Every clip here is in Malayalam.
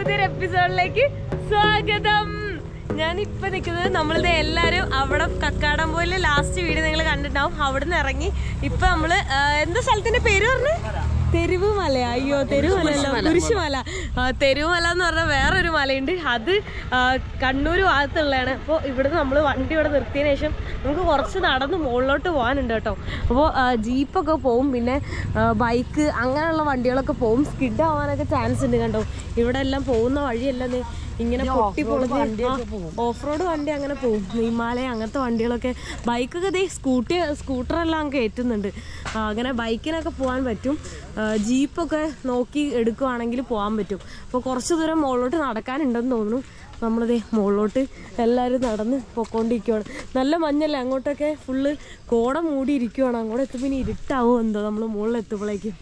പുതിയൊരു എപ്പിസോഡിലേക്ക് സ്വാഗതം ഞാൻ ഇപ്പൊ നിൽക്കുന്നത് നമ്മളിത് എല്ലാരും അവിടെ കക്കാടംപോയില് ലാസ്റ്റ് വീഡിയോ നിങ്ങൾ കണ്ടിട്ടുണ്ടാവും അവിടുന്ന് ഇറങ്ങി ഇപ്പൊ നമ്മള് ആ, എന്താ സ്ഥലത്തിന്റെ പേര് പറഞ്ഞു തെരുവ് മല അയ്യോ തെരുവ് മല കുരിശുമല ആ, തെരുവ് മല എന്ന് പറഞ്ഞ വേറൊരു മലയുണ്ട് അത് ആ, കണ്ണൂർ ഭാഗത്തുള്ളതാണ് അപ്പോൾ ഇവിടുന്ന് നമ്മൾ വണ്ടി ഇവിടെ നിർത്തിയതിന് ശേഷം നമുക്ക് കുറച്ച് നടന്ന് മുകളിലോട്ട് പോകാനുണ്ട് കേട്ടോ അപ്പോൾ ജീപ്പൊക്കെ പോവും പിന്നെ ബൈക്ക് അങ്ങനെയുള്ള വണ്ടികളൊക്കെ പോവും സ്കിഡ് ആവാനൊക്കെ ചാൻസ് ഉണ്ട് കണ്ടോ ഇവിടെ എല്ലാം പോകുന്ന വഴിയെല്ലാം ദേ ഇങ്ങനെ പൊട്ടി പൊളിഞ്ഞ് ഓഫ് റോഡ് വണ്ടി അങ്ങനെ പോകും ഹിമാലയ അങ്ങനത്തെ വണ്ടികളൊക്കെ ബൈക്കൊക്കെ ദേ സ്കൂട്ടി സ്കൂട്ടറെല്ലാം കയറ്റുന്നുണ്ട് ആ, അങ്ങനെ ബൈക്കിനൊക്കെ പോകാൻ പറ്റും ആ, ജീപ്പൊക്കെ നോക്കി എടുക്കുവാണെങ്കിൽ പോകാൻ പറ്റും അപ്പോൾ കുറച്ച് ദൂരം മുകളിലോട്ട് നടക്കാനുണ്ടെന്ന് തോന്നുന്നു നമ്മളിതേ മുകളിലോട്ട് എല്ലാവരും നടന്ന് പൊക്കോണ്ടിരിക്കുവാണ് നല്ല മഞ്ഞല്ലേ അങ്ങോട്ടൊക്കെ ഫുള്ള് കോട മൂടി ഇരിക്കുവാണ് അങ്ങോട്ട് എത്തുമ്പോൾ ഇനി ഇരുട്ടാവോ എന്തോ നമ്മൾ മുകളിൽ എത്തുമ്പോഴേക്കും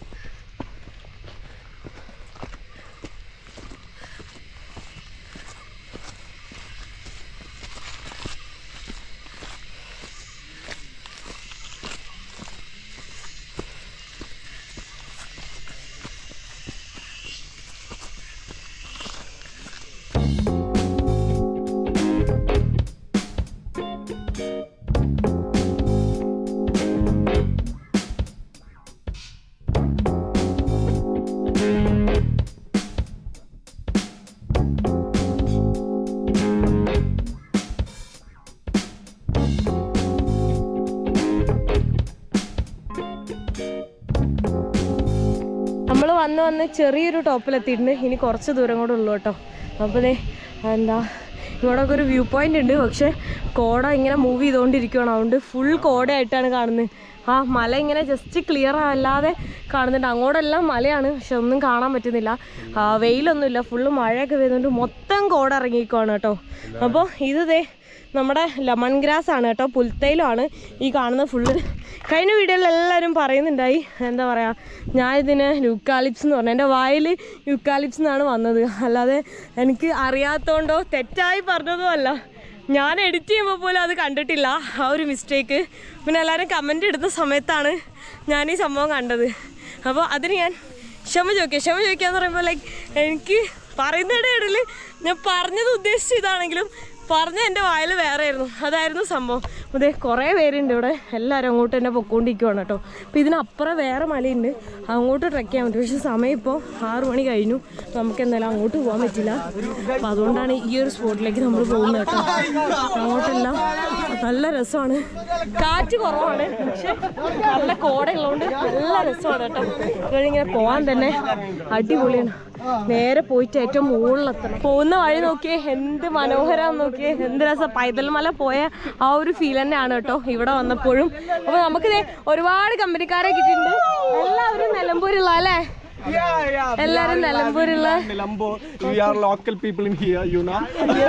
നമ്മൾ വന്ന് വന്ന് ചെറിയൊരു ടോപ്പിലെത്തിയിട്ടുണ്ട് ഇനി കുറച്ച് ദൂരം കൂടെ ഉള്ളു കേട്ടോ അപ്പോൾ ദേ എന്താ ഇവിടെയൊക്കെ ഒരു വ്യൂ പോയിന്റ് ഉണ്ട് പക്ഷെ കോട ഇങ്ങനെ മൂവ് ചെയ്തുകൊണ്ടിരിക്കുകയാണ് അതുകൊണ്ട് ഫുൾ കോടയായിട്ടാണ് കാണുന്നത് ആ മല ഇങ്ങനെ ജസ്റ്റ് ക്ലിയർ അല്ലാതെ കാണുന്നുണ്ട് അങ്ങോട്ടെല്ലാം മലയാണ് പക്ഷെ ഒന്നും കാണാൻ പറ്റുന്നില്ല ആ, വെയിലൊന്നുമില്ല ഫുള്ള് മഴയൊക്കെ വരുന്നുണ്ട് മൊത്തം കോട ഇറങ്ങിയിരിക്കുവാണ് കേട്ടോ അപ്പോൾ ഇത് ദേ നമ്മുടെ ലെമൺ ഗ്രാസ് ആണ് കേട്ടോ പുൽത്തൈലമാണ് ഈ കാണുന്ന ഫുള്ള് കഴിഞ്ഞ വീഡിയോയിൽ എല്ലാവരും പറയുന്നുണ്ടായി എന്താ പറയുക ഞാൻ ഇതിന് യൂക്കാലിപ്സ് എന്ന് പറഞ്ഞു എൻ്റെ വായിൽ യൂക്കാലിപ്സ് എന്നാണ് വന്നത് അല്ലാതെ എനിക്ക് അറിയാത്തതുകൊണ്ടോ തെറ്റായി പറഞ്ഞതോ അല്ല ഞാൻ എഡിറ്റ് ചെയ്യുമ്പോൾ പോലും അത് കണ്ടിട്ടില്ല ആ ഒരു മിസ്റ്റേക്ക് പിന്നെ എല്ലാവരും കമൻ്റ് ഇടുന്ന സമയത്താണ് ഞാൻ ഈ സംഭവം കണ്ടത് അപ്പോൾ അതിന് ഞാൻ ക്ഷമ ചോദിക്കുക ക്ഷമ ചോദിക്കുക എന്ന് പറയുമ്പോൾ ലൈക്ക് എനിക്ക് പറയുന്നതിൻ്റെ ഇടയിൽ ഞാൻ പറഞ്ഞത് ഉദ്ദേശിച്ച ഇതാണെങ്കിലും പറഞ്ഞ എൻ്റെ വായിൽ വേറെ ആയിരുന്നു അതായിരുന്നു സംഭവം അതെ കുറേ പേരുണ്ട് ഇവിടെ എല്ലാവരും അങ്ങോട്ട് തന്നെ പൊക്കോണ്ടിരിക്കുവാണ് കേട്ടോ അപ്പോൾ ഇതിനപ്പുറം വേറെ മലയുണ്ട് അങ്ങോട്ട് ട്രെക്ക് ചെയ്യാൻ പറ്റും പക്ഷേ സമയം ഇപ്പോൾ ആറു മണി കഴിഞ്ഞു അപ്പോൾ നമുക്ക് എന്തായാലും അങ്ങോട്ട് പോകാൻ പറ്റില്ല അപ്പോൾ അതുകൊണ്ടാണ് ഈ ഒരു സ്പോട്ടിലേക്ക് നമ്മൾ പോകുന്നത് കേട്ടോ അങ്ങോട്ടെല്ലാം നല്ല രസമാണ് കാറ്റ് കുറവാണ് പക്ഷെ നല്ല കോടയുള്ളതുകൊണ്ട് നല്ല രസമാണ് കേട്ടോ ഇവിടെ ഇങ്ങനെ പോകാൻ തന്നെ അടിപൊളിയാണ് നേരെ പോയിട്ട് ഏറ്റവും മുകളിലെത്തണം പോകുന്ന വഴി നോക്കിയേ എന്ത് മനോഹരം നോക്കിയേ എന്ത് രസം പൈതൽ മല പോയ ആ ഒരു ഫീൽ തന്നെയാണ് കേട്ടോ ഇവിടെ വന്നപ്പോഴും അപ്പൊ നമുക്ക് ദേ ഒരുപാട് കമ്പനിക്കാരെ കിട്ടിയിട്ടുണ്ട് എല്ലാവരും നിലമ്പൂരുള്ള അല്ലേ Yeah, yeah. we എല്ലാരും are- നിലമ്പൂരുള്ള we are Nilambo. We are local people in here, you know.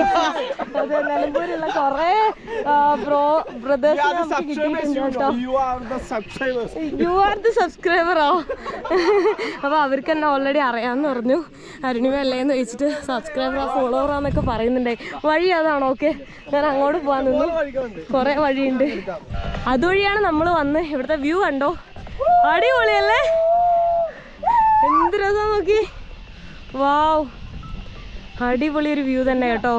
അതെ നിലമ്പൂരുള്ള കൊറേ bro We brothers are the നമുക്ക് subscribers, കിട്ടിയിട്ടുണ്ട് you കേട്ടോ know. You are the subscribers. You are the സബ്സ്ക്രൈബറോ അപ്പോൾ അവർക്ക് എന്നെ ഓൾറെഡി അറിയാമെന്ന് പറഞ്ഞു അരുണിമ അല്ലേന്ന് ചോദിച്ചിട്ട് സബ്സ്ക്രൈബറാ ഫോളോവറാന്നൊക്കെ പറയുന്നുണ്ടായി വഴി അതാണോ ഓക്കെ ഞാൻ അങ്ങോട്ട് പോകാൻ നിന്നു കുറേ വഴിയുണ്ട് അതുവഴിയാണ് നമ്മൾ വന്ന് ഇവിടുത്തെ വ്യൂ കണ്ടോ അടിപൊളിയല്ലേ എന്ത് രസം നോക്കി വാവ് അടിപൊളി ഒരു വ്യൂ തന്നെ കേട്ടോ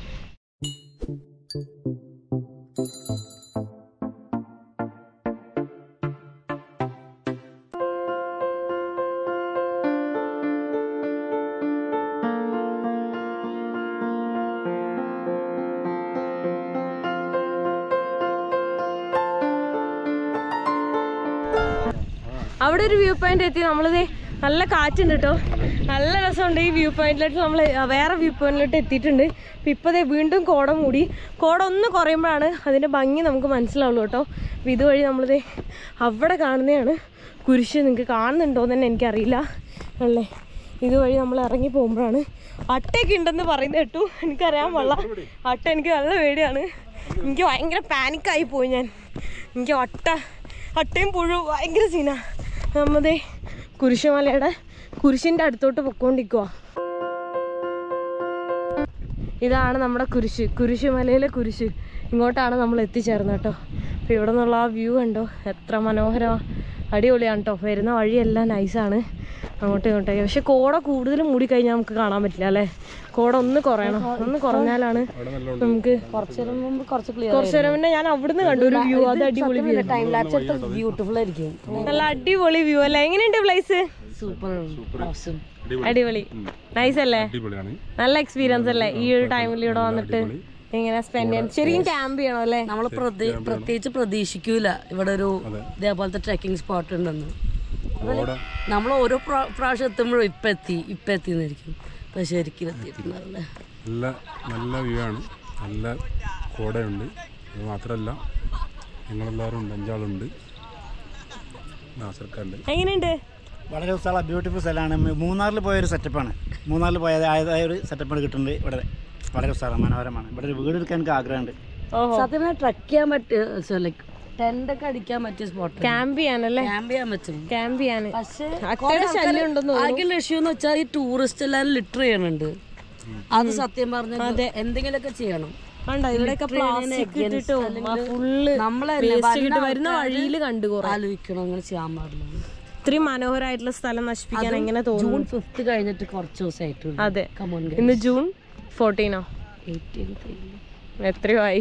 അവിടെ ഒരു വ്യൂ പോയിന്റ് എത്തി നമ്മളിത് നല്ല കാറ്റുണ്ട് കേട്ടോ നല്ല രസമുണ്ട് ഈ വ്യൂ പോയിന്റിലോട്ട് നമ്മൾ വേറെ വ്യൂ പോയിന്റിലോട്ട് എത്തിയിട്ടുണ്ട് അപ്പം ഇപ്പോൾ ദേ വീണ്ടും കോട മൂടി കോട ഒന്ന് കുറയുമ്പോഴാണ് അതിൻ്റെ ഭംഗി നമുക്ക് മനസ്സിലാവുള്ളൂ കേട്ടോ അപ്പം ഇതുവഴി നമ്മളിത് അവിടെ കാണുന്നതാണ് കുരിശ് നിങ്ങൾക്ക് കാണുന്നുണ്ടോ എന്ന് തന്നെ എനിക്കറിയില്ല അല്ലേ ഇതുവഴി നമ്മൾ ഇറങ്ങി പോകുമ്പോഴാണ് അട്ടയൊക്കെ ഉണ്ടെന്ന് പറയുന്നത് കേട്ടു എനിക്കറിയാൻ പാടില്ല അട്ട എനിക്ക് നല്ല പേടിയാണ് എനിക്ക് ഭയങ്കര പാനിക്കായി പോയി ഞാൻ എനിക്ക് അട്ട അട്ടയും പുഴു ഭയങ്കര സീനാ നമ്മതേ കുരിശുമലയുടെ കുരിശിൻ്റെ അടുത്തോട്ട് പൊക്കോണ്ടിരിക്കുക ഇതാണ് നമ്മുടെ കുരിശ് കുരിശുമലയിലെ കുരിശ് ഇങ്ങോട്ടാണ് നമ്മൾ എത്തിച്ചേർന്നത് കേട്ടോ അപ്പോൾ ഇവിടെ നിന്നുള്ള ആ വ്യൂ കണ്ടോ എത്ര മനോഹരമാണ് അടിപൊളിയാണ് കേട്ടോ വരുന്ന വഴിയെല്ലാം നൈസാണ് അങ്ങോട്ടും ഇങ്ങോട്ടേക്ക് പക്ഷെ കോട കൂടുതൽ മൂടി കഴിഞ്ഞാൽ നമുക്ക് കാണാൻ പറ്റില്ല അല്ലേ കോട ഒന്ന് കുറയണം ഒന്ന് കുറഞ്ഞാലാണ് നമുക്ക് കുറച്ചു നേരം മുമ്പ് കുറച്ച് ക്ലിയർ കുറച്ചു നേരം മുന്നേ ഞാൻ അവിടുന്ന് കണ്ടു ഒരു വ്യൂ അത് അടിപൊളി വ്യൂ ടൈം ലാപ്സ് എടുത്ത ബ്യൂട്ടിഫുൾ ആയിരിക്കും നല്ല അടിപൊളി വ്യൂ അല്ലേ എങ്ങനെയുണ്ട് പ്ലേസ് സൂപ്പർ ഓസം അടിപൊളി നൈസ് അല്ലേ അടിപൊളിയാണ് നല്ല എക്സ്പീരിയൻസ് അല്ലേ ഈ ഒരു ടൈമിൽ ഇവിടെ വന്നിട്ട് ഇങ്ങനെ സ്പെൻഡ് ചെയ്യാൻ ശരിക്കും ക്യാമ്പ് ചെയ്യണം അല്ലേ നമ്മൾ പ്രത്യേകിച്ച് പ്രതീക്ഷിക്കൂല ഇവിടെ ഒരു ഇതേപോലത്തെ ട്രെക്കിംഗ് സ്പോട്ട് ഉണ്ടെന്ന് കോട നമ്മൾ ഓരോ പ്രാ- പ്രാവശ്യം എത്തുമ്പോഴും ഇപ്പം എത്തി ഇപ്പം എത്തി എന്നായിരിക്കും പക്ഷെ ശരിക്കും എത്തിയിട്ടുണ്ടാവില്ല നല്ല നല്ല വ്യൂ ആണ് നല്ല കോടയുണ്ട് അത് മാത്രമല്ല ഞങ്ങളെല്ലാവരും ഉണ്ട് അഞ്ചാളുണ്ട് നാസർക്കാരുണ്ട് എങ്ങനെയുണ്ട് വളരെ സ്ഥലം ബ്യൂട്ടിഫുൾ സ്ഥലമാണ് മൂന്നാറിൽ പോയ ഒരു സെറ്റപ്പാണ് മൂന്നാറിൽ പോയ ആയതായ ഒരു സെറ്റപ്പാണ് കിട്ടുന്നത് ഇവിടെ വളരെ സ്ഥലം മനോഹരമാണ് ഇവിടെ ഒരു വീട് എടുക്കാൻ എനിക്ക് ആഗ്രഹമുണ്ട് ഓഹോ സത്യം പറഞ്ഞാൽ ട്രക്ക് ചെയ്യാൻ പറ്റിയ ലൈക്ക് ടെന്റ് ഒക്കെ അടിക്കാൻ പറ്റിയ സ്പോട്ട് ക്യാമ്പ് ചെയ്യാനല്ലേ ക്യാമ്പ് ചെയ്യാൻ പറ്റും ക്യാമ്പ് ചെയ്യാന് പക്ഷേ അത്യാവശ്യം ശല്യം ഉണ്ടെന്ന് ആകെയുള്ള ഇഷ്യൂ എന്ന് വെച്ചാൽ ഈ ടൂറിസ്റ്റ് എല്ലാവരും ലിറ്റർ ചെയ്യണുണ്ട് അത് സത്യം പറഞ്ഞ എന്തെങ്കിലുമൊക്കെ ചെയ്യണം കണ്ടോ ഇവിടെയൊക്കെ പ്ലാസ്റ്റിക് ഇട്ടിട്ടും ഫുള്ള് നമ്മളല്ലേ വേസ്റ്റ് ഇട്ട് വരുന്ന വഴിയിൽ കണ്ടു കുറെ ആലോചിക്കണം അങ്ങനെ ചെയ്യാൻ പാടില്ല ഇത്രയും മനോഹരമായിട്ടുള്ള സ്ഥലം നശിപ്പിക്കാൻ എങ്ങനെ തോന്നുന്നു ജൂൺ ഫിഫ്ത്ത് കഴിഞ്ഞിട്ട് കുറച്ച് ദിവസമായിട്ടുള്ളൂ അതെ കമോൺ ഇന്ന് ജൂൺ ഫോർട്ടീനോ എത്രയോ ആയി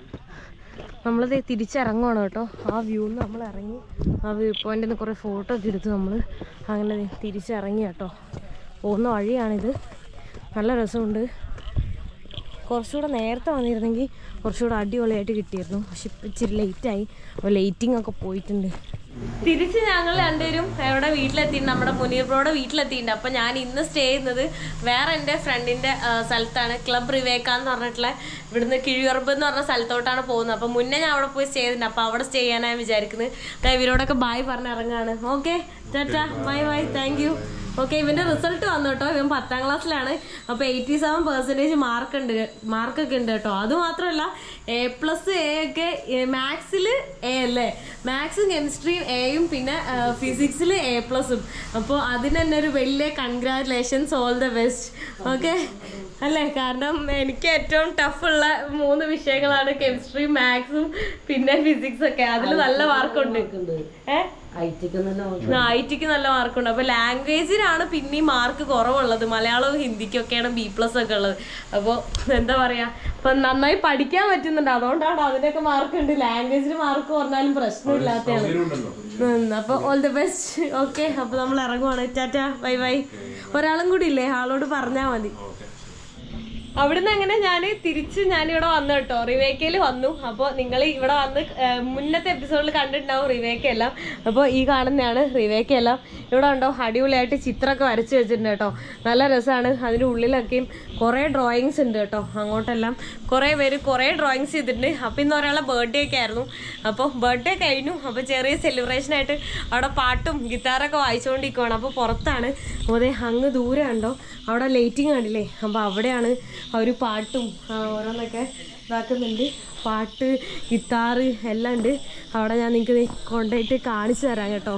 നമ്മളിത് തിരിച്ചിറങ്ങുവാണ് കേട്ടോ ആ വ്യൂന്ന് നമ്മൾ ഇറങ്ങി ആ വ്യൂ പോയിന്റിൽ നിന്ന് കുറേ ഫോട്ടോ ഒക്കെ എടുത്ത് നമ്മൾ അങ്ങനെ ദേ തിരിച്ചിറങ്ങി കേട്ടോ പോകുന്ന വഴിയാണിത് നല്ല രസമുണ്ട് കുറച്ചുകൂടെ നേരത്തെ വന്നിരുന്നെങ്കിൽ കുറച്ചുകൂടെ അടിപൊളിയായിട്ട് കിട്ടിയിരുന്നു പക്ഷെ ഇപ്പം ഇച്ചിരി ലേറ്റായി അപ്പോൾ ലൈറ്റിംഗ് ഒക്കെ പോയിട്ടുണ്ട് തിരിച്ച് ഞങ്ങൾ രണ്ടുപേരും ഇവിടെ വീട്ടിലെത്തിയിട്ടുണ്ട് നമ്മുടെ മുനീർ ബ്രോയുടെ വീട്ടിലെത്തിയിട്ടുണ്ട് അപ്പം ഞാൻ ഇന്ന് സ്റ്റേ ചെയ്യുന്നത് വേറെ എൻ്റെ ഫ്രണ്ടിൻ്റെ സ്ഥലത്താണ് ക്ലബ് റിവേക്ക എന്ന് പറഞ്ഞിട്ടുള്ള ഇവിടുന്ന് കിഴിയുറമ്പ് എന്ന് പറഞ്ഞ സ്ഥലത്തോട്ടാണ് പോകുന്നത് അപ്പം മുന്നേ ഞാൻ അവിടെ പോയി സ്റ്റേ ചെയ്തിട്ടുണ്ട് അപ്പം അവിടെ സ്റ്റേ ചെയ്യാനാണ് വിചാരിക്കുന്നത് ദാ ഇവരോടൊക്കെ ബായ് പറഞ്ഞ് ഇറങ്ങാണ് okay tata bye bye thank you okay ഇവന്റെ റിസൾട്ട് വന്നു കേട്ടോ ഇവൻ പത്താം ക്ലാസ്സിലാണ് അപ്പൊ എയ്റ്റി സെവൻ പെർസെന്റേജ് മാർക്ക് ഉണ്ട് മാർക്കൊക്കെ ഉണ്ട് കേട്ടോ അത് മാത്രമല്ല എ പ്ലസ് എ ഒക്കെ മാത്സിൽ എ അല്ലേ മാത്സും കെമിസ്ട്രിയും എയും പിന്നെ ഫിസിക്സിൽ എ പ്ലസും അപ്പോൾ അതിന് തന്നെ ഒരു വലിയ congratulations all the best okay അല്ലേ കാരണം എനിക്ക് ഏറ്റവും ടഫുള്ള മൂന്ന് വിഷയങ്ങളാണ് കെമിസ്ട്രി മാത്സും പിന്നെ ഫിസിക്സ് ഒക്കെ അതിൽ നല്ല മാർക്കുണ്ട് ഏഹ് ഐ ടിക്ക് തന്നെ ഐ ടിക്ക് നല്ല മാർക്കുണ്ട് അപ്പൊ ലാംഗ്വേജിനാണ് പിന്നെയും മാർക്ക് കുറവുള്ളത് മലയാളവും ഹിന്ദിക്കൊക്കെയാണ് ബി പ്ലസ് ഒക്കെ ഉള്ളത് അപ്പോൾ എന്താ പറയാ അപ്പൊ നന്നായി പഠിക്കാൻ പറ്റുന്നുണ്ട് അതുകൊണ്ടാണ് അതിനൊക്കെ മാർക്ക് ഉണ്ട് ലാംഗ്വേജിന് മാർക്ക് കുറഞ്ഞാലും പ്രശ്നമില്ലാത്തതാണ് അപ്പൊ ഓൾ ദി ബെസ്റ്റ് ഓക്കെ അപ്പൊ നമ്മൾ ഇറങ്ങുവാണ് ടാറ്റ ബൈ ബൈ ഒരാളും കൂടി ഇല്ലേ ആളോട് പറഞ്ഞാൽ മതി അവിടുന്ന് അങ്ങനെ ഞാൻ തിരിച്ച് ഞാൻ ഇവിടെ വന്നു കേട്ടോ റിവേക്കയിൽ വന്നു അപ്പോൾ നിങ്ങൾ ഇവിടെ വന്ന് ആ, മുന്നത്തെ എപ്പിസോഡിൽ കണ്ടിട്ടുണ്ടാവും റിവേക്ക എല്ലാം അപ്പോൾ ഈ കാണുന്നതാണ് റിവേക്ക എല്ലാം ഇവിടെ ഉണ്ടോ അടിപൊളിയായിട്ട് ചിത്രമൊക്കെ വരച്ച് വെച്ചിട്ടുണ്ട് കേട്ടോ നല്ല രസമാണ് അതിൻ്റെ ഉള്ളിലൊക്കെയും കുറേ ഡ്രോയിങ്സ് ഉണ്ട് കേട്ടോ അങ്ങോട്ടെല്ലാം കുറേ പേര് കുറേ ഡ്രോയിങ്സ് ചെയ്തിട്ടുണ്ട് അപ്പോൾ ഇന്ന് ഒരാളെ ബർത്ത്ഡേ ഒക്കെ ആയിരുന്നു അപ്പോൾ ബർത്ത്ഡേ കഴിഞ്ഞു അപ്പോൾ ചെറിയ സെലിബ്രേഷൻ ആയിട്ട് അവിടെ പാട്ടും ഗിത്താറൊക്കെ വായിച്ചുകൊണ്ടിരിക്കുവാണ് അപ്പോൾ പുറത്താണ് അപ്പോൾ ദേ അങ്ങ് ദൂരെ ഉണ്ടോ അവിടെ ലൈറ്റിങ് കണ്ടില്ലേ അപ്പോൾ അവിടെയാണ് അവർ പാട്ടും ആ, ഓരോന്നൊക്കെ ഇതാക്കുന്നുണ്ട് പാട്ട് ഗിത്താറ് എല്ലാം ഉണ്ട് അവിടെ ഞാൻ നിങ്ങൾക്ക് കൊണ്ടുപോയിട്ട് കാണിച്ചു തരാം കേട്ടോ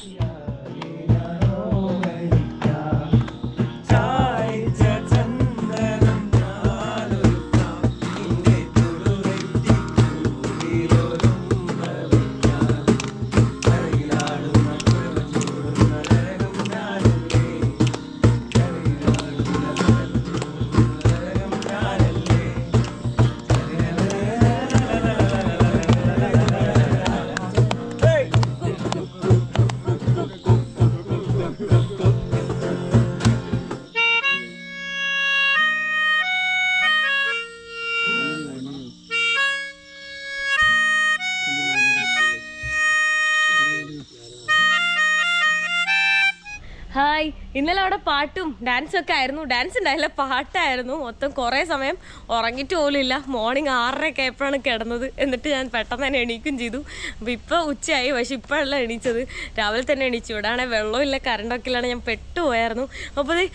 ഹായ് ഇന്നലെ അവിടെ പാട്ടും ഡാൻസും ഒക്കെ ആയിരുന്നു ഡാൻസ് ഉണ്ടായില്ല പാട്ടായിരുന്നു മൊത്തം കുറേ സമയം ഉറങ്ങിയിട്ട് പോലും ഇല്ല മോർണിംഗ് ആറരയൊക്കെ ആയപ്പോഴാണ് കിടന്നത് എന്നിട്ട് ഞാൻ പെട്ടെന്ന് തന്നെ എണീക്കും ചെയ്തു അപ്പോൾ ഇപ്പോൾ ഉച്ചയായി പക്ഷെ ഇപ്പോഴല്ല എണീച്ചത് രാവിലെ തന്നെ എണീച്ചു ഇവിടെ ആണെങ്കിൽ വെള്ളമില്ല കറണ്ടൊക്കെ ഇല്ലാണ് ഞാൻ പെട്ടുപോയായിരുന്നു അപ്പോൾ ഇത്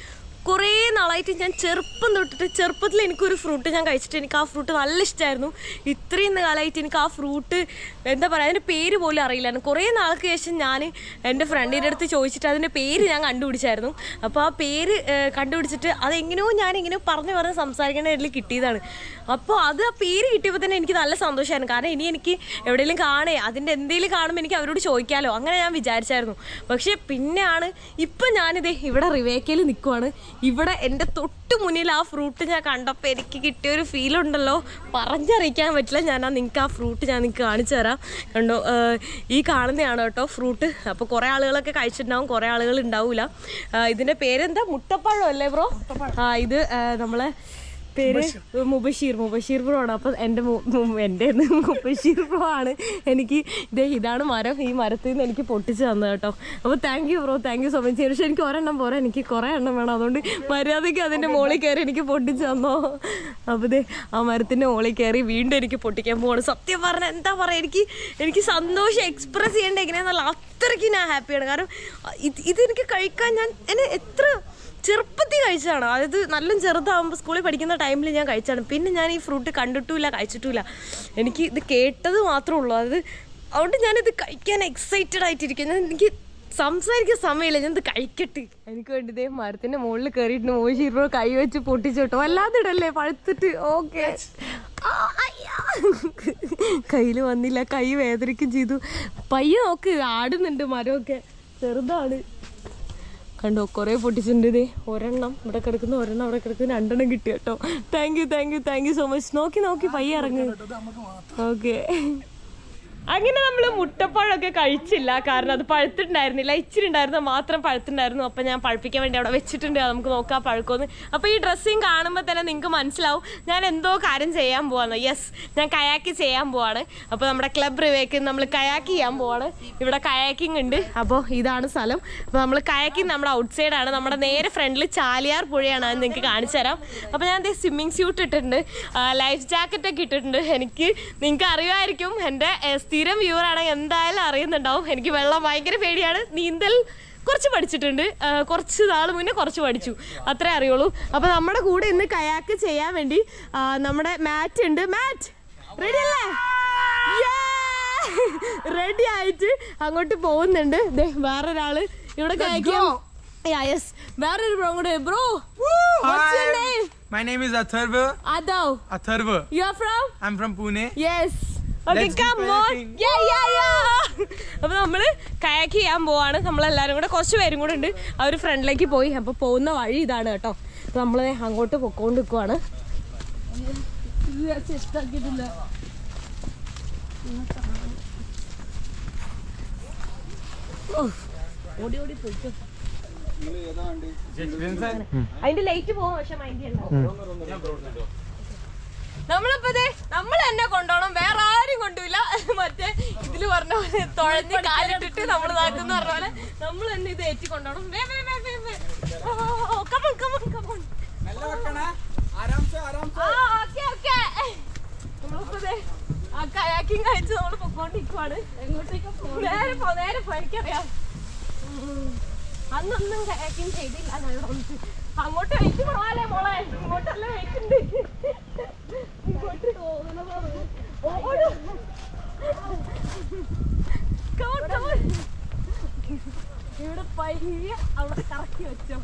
കുറേ നാളായിട്ട് ഞാൻ ചെറുപ്പം തൊട്ടിട്ട് ചെറുപ്പത്തിൽ എനിക്കൊരു ഫ്രൂട്ട് ഞാൻ കഴിച്ചിട്ട് എനിക്ക് ആ ഫ്രൂട്ട് നല്ല ഇഷ്ടമായിരുന്നു ഇത്രയും കാലമായിട്ട് എനിക്ക് ആ ഫ്രൂട്ട് എന്താ പറയുക അതിൻ്റെ പേര് പോലും അറിയില്ലായിരുന്നു കുറേ നാൾക്ക് ശേഷം ഞാൻ എൻ്റെ ഫ്രണ്ടിൻ്റെ അടുത്ത് ചോദിച്ചിട്ട് അതിൻ്റെ പേര് ഞാൻ കണ്ടുപിടിച്ചായിരുന്നു അപ്പോൾ ആ പേര് ഏഹ്, കണ്ടുപിടിച്ചിട്ട് അതെങ്ങനെയോ ഞാൻ ഇങ്ങനെ പറഞ്ഞു പറഞ്ഞ് സംസാരിക്കേണ്ട ഇതിൽ കിട്ടിയതാണ് അപ്പോൾ അത് ആ പേര് കിട്ടിയപ്പോൾ തന്നെ എനിക്ക് നല്ല സന്തോഷമായിരുന്നു കാരണം ഇനി എനിക്ക് എവിടെയെങ്കിലും കാണേ അതിൻ്റെ എന്തെങ്കിലും കാണുമ്പോൾ എനിക്ക് അവരോട് ചോദിക്കാമല്ലോ അങ്ങനെ ഞാൻ വിചാരിച്ചായിരുന്നു പക്ഷേ പിന്നെയാണ് ഇപ്പം ഞാനിത് ഇവിടെ റിവേക്കയിൽ നിൽക്കുവാണ് ഇവിടെ എൻ്റെ തൊട്ട് മുന്നിൽ ആ ഫ്രൂട്ട് ഞാൻ കണ്ടപ്പോൾ എനിക്ക് കിട്ടിയ ഒരു ഫീൽ ഉണ്ടല്ലോ പറഞ്ഞറിയിക്കാൻ പറ്റില്ല ഞാൻ ആ നിങ്ങൾക്ക് ആ ഫ്രൂട്ട് ഞാൻ നിങ്ങൾക്ക് കാണിച്ചു തരാം കണ്ടോ ഏഹ് ഈ കാണുന്നതാണ് കേട്ടോ ഫ്രൂട്ട് അപ്പോൾ കുറേ ആളുകളൊക്കെ കഴിച്ചിട്ടുണ്ടാവും കുറേ ആളുകൾ ഉണ്ടാവില്ല ഇതിൻ്റെ പേരെന്താ മുട്ടപ്പഴം അല്ലേ ബ്രോ ആ ഇത് ഏഹ് നമ്മളെ പേര് മുബഷീർ മുബഷീർ ബ്രോ ആണ് അപ്പം എൻ്റെ മു- മു- എൻ്റെ മുബഷീർ ബ്രോ ആണ് എനിക്ക് ഇതേ ഇതാണ് മരം ഈ മരത്തിൽ നിന്ന് എനിക്ക് പൊട്ടിച്ച് തന്നത് കേട്ടോ അപ്പോൾ thank you bro thank you so much പക്ഷേ എനിക്ക് ഒരെണ്ണം പോരാ എനിക്ക് കുറേ എണ്ണം വേണം അതുകൊണ്ട് മര്യാദയ്ക്ക് അതിൻ്റെ മുകളിൽ കയറി എനിക്ക് പൊട്ടിച്ച് തന്നോ അപ്പോൾ ഇതേ ആ മരത്തിൻ്റെ മുകളിൽ കയറി വീണ്ടും എനിക്ക് പൊട്ടിക്കാൻ പോവാണ് സത്യം പറഞ്ഞാൽ എന്താ പറയുക എനിക്ക് എനിക്ക് സന്തോഷം എക്സ്പ്രസ് ചെയ്യേണ്ട എങ്ങനെയാണെന്നുള്ള അത്രയ്ക്ക് ഞാൻ ഹാപ്പിയാണ് കാരണം ഇത് ഇതെനിക്ക് കഴിക്കാൻ ഞാൻ എന്നെ എത്ര ചെറുപ്പത്തിൽ കഴിച്ചതാണ് അതായത് നല്ല ചെറുതാകുമ്പോൾ സ്കൂളിൽ പഠിക്കുന്ന ടൈമിൽ ഞാൻ കഴിച്ചാണ് പിന്നെ ഞാൻ ഈ ഫ്രൂട്ട് കണ്ടിട്ടുമില്ല കഴിച്ചിട്ടുമില്ല എനിക്ക് ഇത് കേട്ടത് മാത്രമേ ഉള്ളൂ അത് അതുകൊണ്ട് ഞാനിത് കഴിക്കാൻ എക്സൈറ്റഡ് ആയിട്ടിരിക്കും ഞാൻ എനിക്ക് സംസാരിക്കാൻ സമയമില്ല ഞാൻ ഇത് കഴിക്കട്ടെ എനിക്ക് വേണ്ടി ഇതേ മരത്തിന്റെ മുകളിൽ കയറിയിട്ട് മോശിരോ കൈ വെച്ച് പൊട്ടിച്ചോട്ടോ അല്ലാതെ ഇടല്ലേ പഴുത്തിട്ട് ഓക്കെ കയ്യിൽ വന്നില്ല കൈ വേദനിക്കും ചെയ്തു പയ്യെ നോക്ക് ആടുന്നുണ്ട് മരമൊക്കെ ചെറുതാണ് കണ്ടോ കുറേ പൊട്ടിച്ചിട്ടുണ്ട് ഇതേ ഒരെണ്ണം ഇവിടെ കിടക്കുന്ന ഒരെണ്ണം അവിടെ കിടക്കുന്ന രണ്ടെണ്ണം കിട്ടി കേട്ടോ thank you thank you thank you so much നോക്കി നോക്കി പയ്യെ ഇറങ്ങി ഓക്കെ അങ്ങനെ നമ്മൾ മുട്ടപ്പഴമൊക്കെ കഴിച്ചില്ല കാരണം അത് പഴുത്തിട്ടുണ്ടായിരുന്നില്ല ഇച്ചിരി ഉണ്ടായിരുന്നു മാത്രം പഴുത്തിട്ടുണ്ടായിരുന്നു അപ്പം ഞാൻ പഴുപ്പിക്കാൻ വേണ്ടി അവിടെ വെച്ചിട്ടുണ്ട് അത് നമുക്ക് നോക്കാം പഴുക്കുമെന്ന് അപ്പോൾ ഈ ഡ്രസ്സിങ് കാണുമ്പോൾ തന്നെ നിങ്ങൾക്ക് മനസ്സിലാവും ഞാൻ എന്തോ കാര്യം ചെയ്യാൻ പോവാന്ന് യെസ് ഞാൻ കയാക്കി ചെയ്യാൻ പോവാണ് അപ്പോൾ നമ്മുടെ ക്ലബ് റിവേക്ക് നമ്മൾ കയാക്കി ചെയ്യാൻ പോവാണ് ഇവിടെ കയാക്കിംഗ് ഉണ്ട് അപ്പോൾ ഇതാണ് സ്ഥലം അപ്പോൾ നമ്മൾ കയാക്കിംഗ് നമ്മുടെ ഔട്ട് സൈഡാണ് നമ്മുടെ നേരെ ഫ്രണ്ടിൽ ചാലിയാർ പുഴയാണ് അത് നിങ്ങൾക്ക് കാണിച്ചു തരാം അപ്പോൾ ഞാൻ ദേ സ്വിമ്മിങ് സ്യൂട്ട് ഇട്ടിട്ടുണ്ട് ലൈഫ് ജാക്കറ്റ് ഒക്കെ ഇട്ടിട്ടുണ്ട് എനിക്ക് നിങ്ങൾക്ക് അറിയുമായിരിക്കും എൻ്റെ ഏഹ്, സ്ഥിരം വ്യൂവർ ആണെങ്കിൽ എന്തായാലും അറിയുന്നുണ്ടാവും എനിക്ക് വെള്ളം ഭയങ്കര പേടിയാണ് നീന്തൽ കുറച്ച് പഠിച്ചിട്ടുണ്ട് ആ, കുറച്ച് നാൾ മുന്നേ കുറച്ച് പഠിച്ചു അത്രേ അറിയുള്ളൂ അപ്പോൾ നമ്മുടെ കൂടെ ഇന്ന് കയാക്ക് ചെയ്യാൻ വേണ്ടി ആ, നമ്മുടെ മാറ്റ് ഉണ്ട് മാറ്റ് റെഡി അല്ലേ റെഡി ആയിട്ട് അങ്ങോട്ട് പോകുന്നുണ്ട് ദേ വേറൊരാള് ഇവിടെ കയാക്കിയോ യെസ് വേറൊരു ബ്രോ കൂടെ bro What's your name? My name is Atharva. Adav. Atharva. You are from? I'm from Pune. Yes. Okay, Let's do come on. kayaking. Yeah, yeah, yeah. അപ്പൊ നമ്മള് കയാക്ക് ചെയ്യാൻ പോവാണ് നമ്മളെല്ലാരും കൂടെ കുറച്ച് പേരും കൂടെ ഉണ്ട് അവർ ഫ്രണ്ടിലേക്ക് പോയി അപ്പൊ പോകുന്ന വഴി ഇതാണ് കേട്ടോ അപ്പൊ നമ്മള് ദേ അങ്ങോട്ട് പൊക്കോണ്ട് നിൽക്കുവാണ് അതിന്റെ ലൈറ്റ് പോകും പക്ഷെ മൈൻഡ് നമ്മളിപ്പോ ദേ നമ്മൾ എന്നെ കൊണ്ടോണം വേറെ ആരും കൊണ്ടുപോയില്ല മറ്റേ ഇതില് പറഞ്ഞ പോലെ തുഴഞ്ഞ് കാലിട്ടിട്ട് നമ്മൾ നാക്കുന്ന പറഞ്ഞ പോലെ നമ്മൾ തന്നെ ഇത് ഏറ്റി കൊണ്ടോണം വേ വേ വേ വേ വേ come on come on come on okay okay നമ്മളിപ്പോ ദേ ആ കയാക്കിങ് കഴിച്ച് നമ്മൾ പൊക്കോണ്ടിരിക്കുവാണ് നേരെ പോ നേരെ പോ എനിക്കറിയാം ഉം. അന്നൊന്നും കയാക്കിങ് ചെയ്തില്ല ഞാൻ ഇവിടെ വന്നിട്ട്. അങ്ങോട്ട് വെയിറ്റ് പോവാലേ മോളെ ഇങ്ങോട്ടല്ല വെയിറ്റ് ഉണ്ട് ഇങ്ങോട്ട് ഓടും Come on, come on. ഇവിടെ പയ്യ അവിടെ കറക്കി വെച്ചോ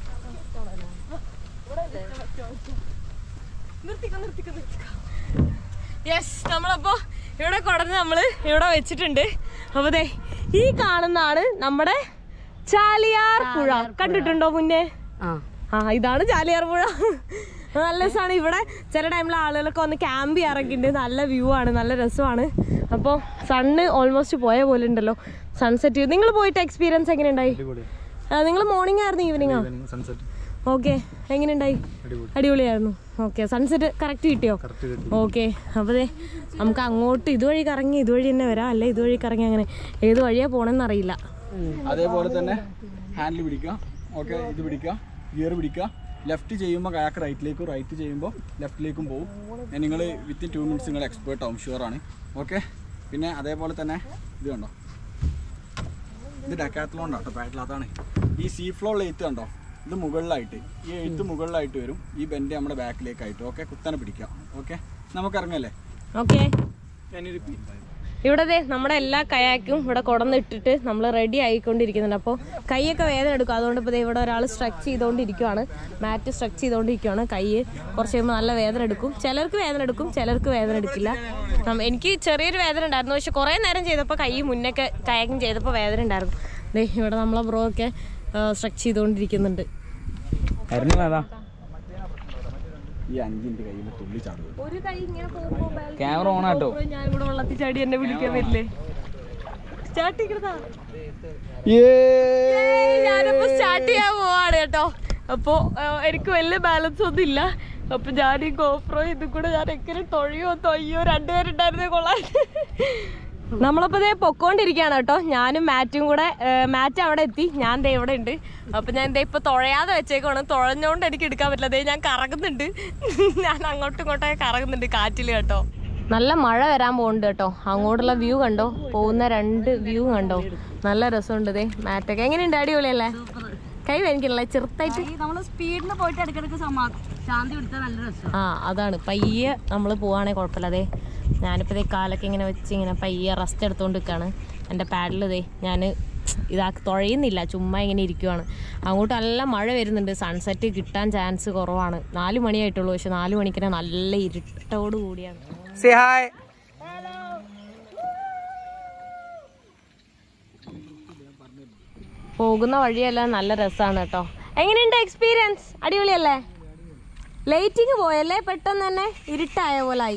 നിർത്തിക്കോ നിർത്തിക്കോ നിർത്തിക്കോ യെസ് നമ്മളപ്പോ ഇവിടെ കൊടന്ന് നമ്മള് ഇവിടെ വെച്ചിട്ടുണ്ട് അപ്പൊ ദേ ഈ കാണുന്നതാണ് നമ്മുടെ ചാലിയാർ പുഴ കണ്ടിട്ടുണ്ടോ മുന്നേ ആ ആ ഇതാണ് ചാലിയാർ പുഴ നല്ല രസമാണ് ഇവിടെ ചില ടൈമിൽ ആളുകളൊക്കെ വന്ന് ക്യാമ്പ് ചെയ്യാറൊക്കെ നല്ല വ്യൂ ആണ് നല്ല രസമാണ് അപ്പോൾ സണ്ണ് ഓൾമോസ്റ്റ് പോയ പോലെ ഉണ്ടല്ലോ സൺസെറ്റ് നിങ്ങൾ പോയിട്ട് എക്സ്പീരിയൻസ് എങ്ങനെ ഉണ്ടായി നിങ്ങൾ മോർണിംഗ് ആയിരുന്നു ഈവനിങ്ങോ സൺസെറ്റ് ഓക്കെ എങ്ങനെയുണ്ടായി അടിപൊളിയായിരുന്നു ഓക്കെ സൺസെറ്റ് കറക്റ്റ് കിട്ടിയോ ഓക്കെ അപ്പോൾ ദേ നമുക്ക് അങ്ങോട്ട് ഇതുവഴി കറങ്ങി ഇതുവഴി തന്നെ വരാം അല്ലെ ഇതുവഴി കറങ്ങി അങ്ങനെ ഏത് വഴിയാ പോണെന്ന് അറിയില്ല അതേപോലെ തന്നെ ഹാൻഡിൽ പിടിക്കുക ഓക്കെ ഇത് പിടിക്കുക ഗിയർ പിടിക്കുക ലെഫ്റ്റ് ചെയ്യുമ്പോൾ കയാക്ക് റൈറ്റിലേക്കും റൈറ്റ് ചെയ്യുമ്പോൾ ലെഫ്റ്റിലേക്കും പോകും നിങ്ങൾ വിത്തിൻ ടു മിനിറ്റ്സ് നിങ്ങൾ എക്സ്പേർട്ട് ആവും ഷുവറാണ് ഓക്കെ പിന്നെ അതേപോലെ തന്നെ ഇത് കണ്ടോ ഇത് ഡെക്കാത്തലോണ്ടാട്ടോ പാറ്റിൽ അതാണ് ഈ സീ ഫ്ലോ ലേറ്റ് കണ്ടോ ഇത് മുകളിലായിട്ട് ഈ എഴുത്ത് മുകളിലായിട്ട് വരും ഈ ബെൻഡ് നമ്മുടെ ബാക്കിലേക്കായിട്ട് ഓക്കെ കുത്തനെ പിടിക്കാം ഓക്കെ നമുക്ക് ഇറങ്ങല്ലേ ഓക്കെ Can you repeat? ഇവിടെ ദേ നമ്മുടെ എല്ലാ കയാക്കും ഇവിടെ കൊടന്നിട്ടിട്ട് നമ്മൾ റെഡി ആയിക്കൊണ്ടിരിക്കുന്നുണ്ട് അപ്പോൾ കൈയൊക്കെ വേദന എടുക്കും അതുകൊണ്ട് ഇപ്പോൾ ദേ ഇവിടെ ഒരാൾ സ്ട്രെച്ച് ചെയ്തുകൊണ്ടിരിക്കുവാണ് മാറ്റ് സ്ട്രെച്ച് ചെയ്തുകൊണ്ടിരിക്കുവാണ് കൈ കുറച്ച് കഴിയുമ്പോൾ നല്ല വേദന എടുക്കും ചിലർക്ക് വേദന എടുക്കും ചിലർക്ക് വേദന എടുക്കില്ല നമ്മ- എനിക്ക് ചെറിയൊരു വേദന ഉണ്ടായിരുന്നു പക്ഷെ കുറേ നേരം ചെയ്തപ്പോൾ കൈ മുന്നൊക്കെ കയാക്കിങ് ചെയ്തപ്പോൾ വേദന ഉണ്ടായിരുന്നു ദേ ഇവിടെ നമ്മളെ ബ്രോ ഒക്കെ സ്ട്രെച്ച് ചെയ്തുകൊണ്ടിരിക്കുന്നുണ്ട് ഈ അഞ്ചിന്റെ കയ്യിൽ തുള്ളി ചാടുക ഒരു കൈ ഇങ്ങനെ പോകുമ്പോൾ ക്യാമറ ഓൺ ആട്ടോ ഞാൻ ഇവിടെ വെള്ളത്തിൽ ചാടി എന്നെ വിളിക്കാൻ വരില്ലേ സ്റ്റാർട്ട് ചെയ്യണതാ ഞാനിപ്പോ സ്റ്റാർട്ട് ചെയ്യാൻ പോവാണ് കേട്ടോ അപ്പോ ആ, എനിക്ക് വലിയ ബാലൻസ് ഒന്നും ഇല്ല അപ്പൊ ഞാൻ ഈ ഗോപ്രോ ഇതും കൂടെ ഞാൻ എങ്ങനെ തൊഴിയോ തൊയ്യോ രണ്ടുപേരുണ്ടായിരുന്നേ കൊള്ളാൻ നമ്മളപ്പോ ദേ പൊക്കോണ്ടിരിക്കുകയാണ് കേട്ടോ ഞാനും മാറ്റും കൂടെ മാറ്റ് അവിടെ എത്തി ഞാൻ ദേ ഇവിടെ ഉണ്ട് അപ്പൊ ഞാൻ ദേ ഇപ്പൊ തുഴയാതെ വെച്ചേക്കാണ് തുഴഞ്ഞോണ്ട് എനിക്ക് എടുക്കാൻ പറ്റില്ല ദേ ഞാൻ കറങ്ങുന്നുണ്ട് ഞാൻ അങ്ങോട്ടും ഇങ്ങോട്ടൊക്കെ കറങ്ങുന്നുണ്ട് കാറ്റിൽ കേട്ടോ നല്ല മഴ വരാൻ പോകുന്നുണ്ട് കേട്ടോ അങ്ങോട്ടുള്ള വ്യൂ കണ്ടോ പോകുന്ന രണ്ട് വ്യൂ കണ്ടോ നല്ല രസമുണ്ട് ദേ മാറ്റൊക്കെ എങ്ങനെയുണ്ട് അടിപൊളിയല്ലേ കൈ വേനിക്കണല്ലേ ചെറുതായിട്ട് നമ്മൾ സ്പീഡിൽ പോയിട്ട് ഇടയ്ക്കിടയ്ക്ക് സമാ ശാന്തി പിടിച്ചാൽ നല്ല രസം ആ അതാണ് പയ്യെ നമ്മൾ പോവാണെങ്കിൽ കുഴപ്പമില്ല അതെ ഞാനിപ്പോൾ ഇതേ കാലൊക്കെ ഇങ്ങനെ വെച്ച് ഇങ്ങനെ പയ്യെ റെസ്റ്റ് എടുത്തുകൊണ്ട് നിൽക്കുകയാണ് എൻ്റെ പാഡിൽ ഇതേ ഞാൻ ഇതാക്കി തുഴയുന്നില്ല ചുമ്മാ ഇങ്ങനെ ഇരിക്കുവാണ് അങ്ങോട്ട് നല്ല മഴ വരുന്നുണ്ട് സൺസെറ്റ് കിട്ടാൻ ചാൻസ് കുറവാണ് നാല് മണിയായിട്ടുള്ളൂ പക്ഷെ നാല് മണിക്കിനെ നല്ല ഇരുട്ടോട് കൂടിയാണ് Say hi. പോകുന്ന വഴിയെല്ലാം നല്ല രസമാണ് കേട്ടോ എങ്ങനെയുണ്ട് എക്സ്പീരിയൻസ് അടിപൊളിയല്ലേ ലൈറ്റിങ് പോയല്ലേ പെട്ടെന്ന് തന്നെ ഇരുട്ടായ പോലായി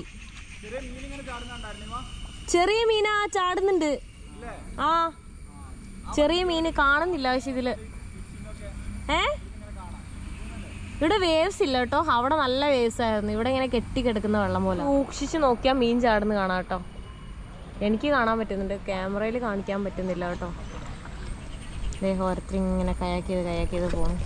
ചെറിയ മീനാ ചാടുന്നുണ്ട് ആ ചെറിയ മീന് കാണുന്നില്ല പക്ഷെ ഇതില് ഏ ഇവിടെ വേവ്സ് ഇല്ല കേട്ടോ അവിടെ നല്ല വേവ്സ് ആയിരുന്നു ഇവിടെ ഇങ്ങനെ കെട്ടി കിടക്കുന്ന വെള്ളം പോലെ സൂക്ഷിച്ച് നോക്കിയാൽ മീൻ ചാടുന്ന കാണാം കേട്ടോ എനിക്ക് കാണാൻ പറ്റുന്നുണ്ട് ക്യാമറയിൽ കാണിക്കാൻ പറ്റുന്നില്ല കേട്ടോ ദേ ഓരോരുത്തർ ഇങ്ങനെ കയാക്ക് ചെയ്ത് കയാക്ക് ചെയ്ത് പോകണം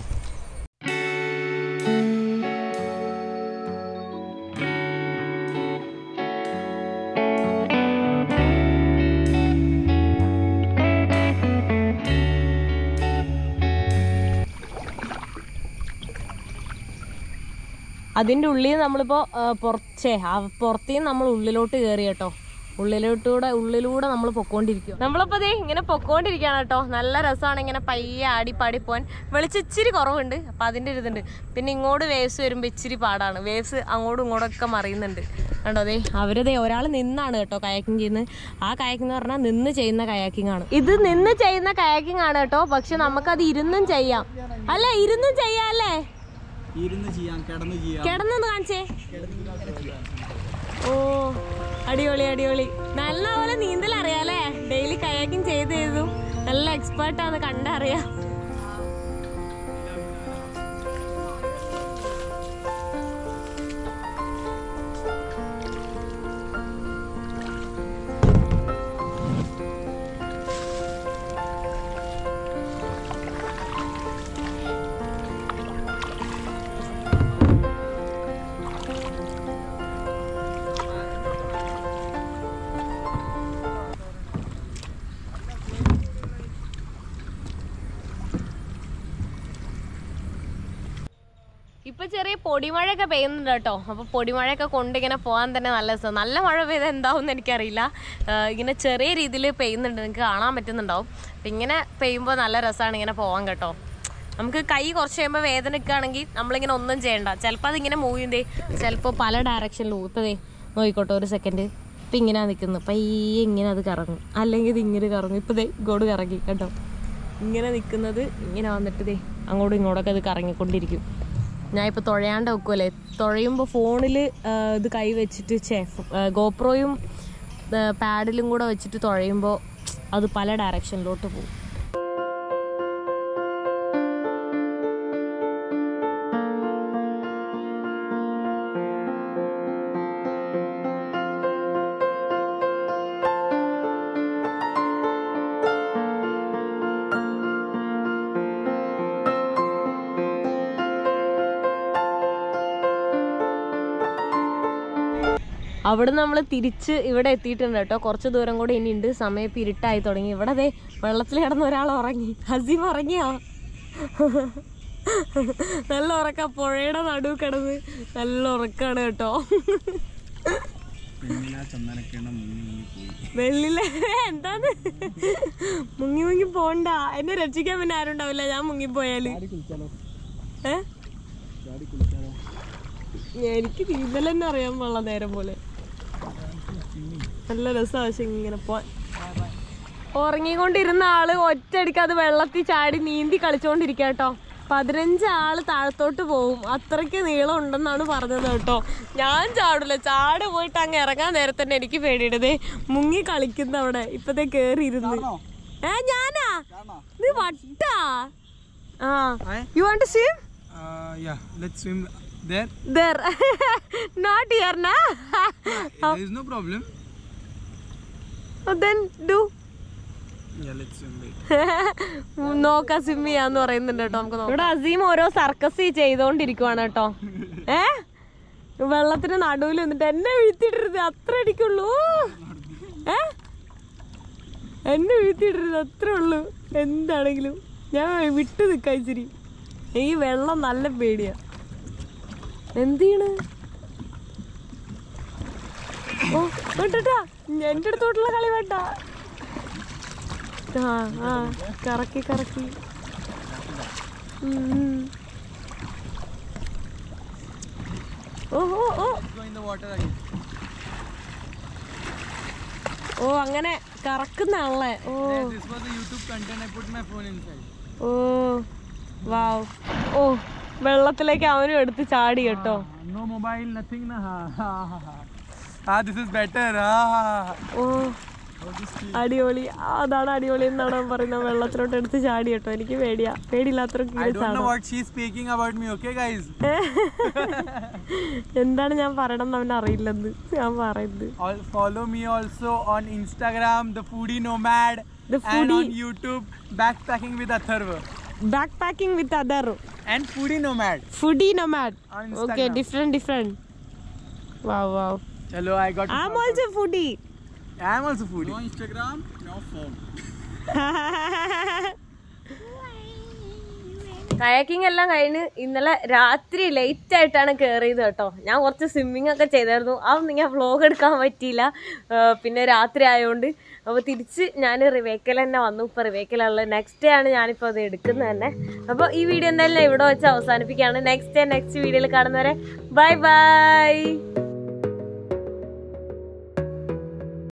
അതിൻ്റെ ഉള്ളിൽ നമ്മളിപ്പോൾ പുറച്ചേ പുറത്തേന്ന് നമ്മൾ ഉള്ളിലോട്ട് കയറി കേട്ടോ ഉള്ളിലോട്ടൂടെ ഉള്ളിലൂടെ നമ്മൾ പൊക്കോണ്ടിരിക്കും നമ്മളിപ്പോൾ ദേ ഇങ്ങനെ പൊക്കോണ്ടിരിക്കുകയാണ് കേട്ടോ നല്ല രസമാണ് ഇങ്ങനെ പയ്യെ ആടി പാടി പോകാൻ വെളിച്ചം ഇച്ചിരി കുറവുണ്ട് അപ്പം അതിൻ്റെ ഒരു ഇതുണ്ട് പിന്നെ ഇങ്ങോട്ട് വേവ്സ് വരുമ്പോൾ ഇച്ചിരി പാടാണ് വേവ്സ് അങ്ങോട്ടും ഇങ്ങോട്ടൊക്കെ മറിയുന്നുണ്ട് കണ്ടോ ദേ അവരതേ ഒരാൾ നിന്നാണ് കേട്ടോ കയാക്കിങ് ചെയ്യുന്നത് ആ കയാക്കിംഗ് എന്ന് പറഞ്ഞാൽ നിന്ന് ചെയ്യുന്ന കയാക്കിംഗ് ആണ് ഇത് നിന്ന് ചെയ്യുന്ന കയാക്കിംഗ് ആണ് കേട്ടോ പക്ഷെ നമുക്കത് ഇരുന്നും ചെയ്യാം അല്ല ഇരുന്നും ചെയ്യാം അല്ലേ ഇരുന്ന് ചെയ്യാം കിടന്ന് ചെയ്യാം കിടന്നൊന്ന് കാണിച്ചേ ഓ അടിപൊളി അടിപൊളി നല്ല പോലെ നീന്തൽ അറിയാലേ ഡെയിലി കയാക്കിങ് ചെയ്ത് ചെയ്തു നല്ല എക്സ്പേർട്ടാന്ന് കണ്ടറിയാം ഇപ്പൊ ചെറിയ പൊടിമഴയൊക്കെ പെയ്യുന്നുണ്ട് കേട്ടോ അപ്പൊ പൊടിമഴയൊക്കെ കൊണ്ട് ഇങ്ങനെ പോകാൻ തന്നെ നല്ല രസം നല്ല മഴ പെയ്താൽ എന്താവും എനിക്കറിയില്ല ആ, ഇങ്ങനെ ചെറിയ രീതിയിൽ പെയ്യുന്നുണ്ട് നിങ്ങൾക്ക് കാണാൻ പറ്റുന്നുണ്ടാവും അപ്പൊ ഇങ്ങനെ പെയ്യുമ്പോൾ നല്ല രസമാണ് ഇങ്ങനെ പോകാൻ കേട്ടോ നമുക്ക് കൈ കുറച്ച് കഴിയുമ്പോൾ വേദന നിൽക്കുകയാണെങ്കിൽ നമ്മളിങ്ങനെ ഒന്നും ചെയ്യണ്ട ചിലപ്പോൾ അതിങ്ങനെ മൂവ് ചെയ്യുന്നേ ചിലപ്പോൾ പല ഡയറക്ഷനിലും ഇപ്പോൾ ദേ നോക്കിക്കോട്ടെ ഒരു സെക്കൻഡ് ഇപ്പം ഇങ്ങനെ നിൽക്കുന്നു പയ്യെ ഇങ്ങനെ അത് കറങ്ങും അല്ലെങ്കിൽ ഇത് ഇങ്ങനെ കറങ്ങും ഇപ്പോൾ ദേ ഇങ്ങോട്ട് കറങ്ങി കേട്ടോ ഇങ്ങനെ നിൽക്കുന്നത് ഇങ്ങനെ വന്നിട്ട് ദേ അങ്ങോട്ടും ഇങ്ങോട്ടൊക്കെ അത് കറങ്ങിക്കൊണ്ടിരിക്കും ഞാൻ ഇപ്പോൾ തുഴയാണ്ട് വെക്കുമല്ലേ തുഴയുമ്പോൾ ഫോണിൽ ഇത് കൈ വെച്ചിട്ട് ചേ ഗോപ്രോയും പാഡിലും കൂടെ വെച്ചിട്ട് തുഴയുമ്പോൾ അത് പല ഡയറക്ഷനിലോട്ട് പോകും അവിടെ നമ്മൾ തിരിച്ച് ഇവിടെ എത്തിയിട്ടുണ്ട് കേട്ടോ കുറച്ച് ദൂരം കൂടെ ഇനി ഉണ്ട് സമയം ഇപ്പം ഇരുട്ടായി തുടങ്ങി ഇവിടെ ദേ വെള്ളത്തിൽ കിടന്ന ഒരാൾ ഉറങ്ങി ഹസീം ഉറങ്ങിയോ നല്ല ഉറക്ക പുഴയുടെ നടുവ് കിടന്ന് നല്ല ഉറക്കാണ് കേട്ടോ വെള്ളിലെ എന്താന്ന് മുങ്ങി മുങ്ങി പോണ്ട എന്നെ രക്ഷിക്കാൻ പിന്നെ ആരും ഉണ്ടാവില്ല ഞാൻ മുങ്ങിപ്പോയാല് ഏ എനിക്ക് നീന്തൽ തന്നെ അറിയാൻ പാടില്ല നേരം പോലെ നല്ല രസമാണ് പക്ഷെ ഇങ്ങനെ പോവാൻ ഉറങ്ങിക്കൊണ്ടിരുന്ന ആള് ഒറ്റയടിക്ക് അത് വെള്ളത്തിൽ ചാടി നീന്തി കളിച്ചോണ്ടിരിക്കുക കേട്ടോ പതിനഞ്ച് ആള് താഴത്തോട്ട് പോവും അത്രയ്ക്ക് നീളം ഉണ്ടെന്നാണ് പറഞ്ഞത് കേട്ടോ ഞാൻ ചാടില്ല ചാട് പോയിട്ട് അങ്ങ് ഇറങ്ങാൻ നേരത്തെ തന്നെ എനിക്ക് പേടിയിടതേ മുങ്ങി കളിക്കുന്ന അവിടെ ഇപ്പത്തെ കേറിയിരുന്നു ഏ ഞാനാ ഇത് വട്ടാ ആ you want to swim Uh, yeah, let's swim there. There not here നാ There is no problem. Then do Yeah, let's swim. Wait. നോക്കാം സ്വിം ചെയ്യാന്ന് പറയുന്നുണ്ട് കേട്ടോ നമുക്ക് ഇവിടെ അസീം ഓരോ സർക്കസ് ചെയ്തോണ്ടിരിക്കുവാണ് കേട്ടോ ഏ വെള്ളത്തിന് നടുവിൽ നിന്നിട്ട് എന്നെ വീഴ്ത്തിയിടരുത് അത്ര അടിക്കുള്ളൂ ഏ എന്നെ വീഴ്ത്തിയിടരുത് അത്രേ ഉള്ളൂ എന്താണെങ്കിലും ഞാൻ വിട്ടു നിൽക്കാം ഇച്ചിരി ഈ വെള്ളം നല്ല പേടിയാ എന്ത് ചെയ്യണ് ഓ വേണ്ടാ എന്റെ അടുത്തോട്ടുള്ള കളി വേണ്ട ആ ആ കറക്കി കറക്കി ഉം, ഉം. ഓ ഓ ഓ Go in the water again. ഓ അങ്ങനെ കറക്കുന്നാണല്ലേ ഓ This was a YouTube content. I put my phone inside. ഓ വാവ് ഓ വെള്ളത്തിലേക്ക് അവനും എടുത്ത് ചാടി കേട്ടോ No mobile, nothing. Na. Ha, ha, ha, ha. Ah, this is better. Ah. ഓ അടിപൊളി ആ, അതാണ് അടിപൊളി എന്നാണ് അവൻ പറയുന്നത് വെള്ളത്തിലോട്ട് എടുത്ത് ചാടി കേട്ടോ എനിക്ക് പേടിയാ പേടിയില്ലാത്തവർക്ക് I ഇങ്ങനെ don't know ചാടാം what she's speaking about me. Okay, guys. എന്താണ് ഞാൻ പറയണമെന്ന് അവൻ അറിയില്ലെന്ന് ഞാൻ പറയുന്നത് All follow me also on Instagram, the Foodie Nomad, The and Foodie- on YouTube, Backpacking with Atharva backpacking with Atharva and Foodie Nomad. Foodie nomad On okay Instagram. Different different wow wow Hello, I got. I am also foodie I am also foodie. No Instagram, no phone. Kayaking എല്ലാം കഴിഞ്ഞ് ഇന്നലെ രാത്രി ലേറ്റ് ആയിട്ടാണ് കയറിയത് കേട്ടോ ഞാൻ കുറച്ച് സ്വിമ്മിങ് ഒക്കെ ചെയ്തായിരുന്നു അതൊന്നും ഞാൻ വ്ലോഗ് എടുക്കാൻ പറ്റിയില്ല ആ, പിന്നെ രാത്രി ആയതുകൊണ്ട് അപ്പോൾ തിരിച്ച് ഞാൻ റിവേക്കൽ തന്നെ വന്നു ഇപ്പോൾ റിവേക്കലുള്ള നെക്സ്റ്റ് ഡേ ആണ് ഞാനിപ്പോൾ അത് എടുക്കുന്നത് തന്നെ അപ്പോൾ ഈ വീഡിയോ എന്തായാലും ഞാൻ ഇവിടെ വെച്ച് അവസാനിപ്പിക്കുകയാണ് നെക്സ്റ്റ് ഡേ നെക്സ്റ്റ് വീഡിയോയിൽ കാണുന്നവരെ ബൈ ബൈ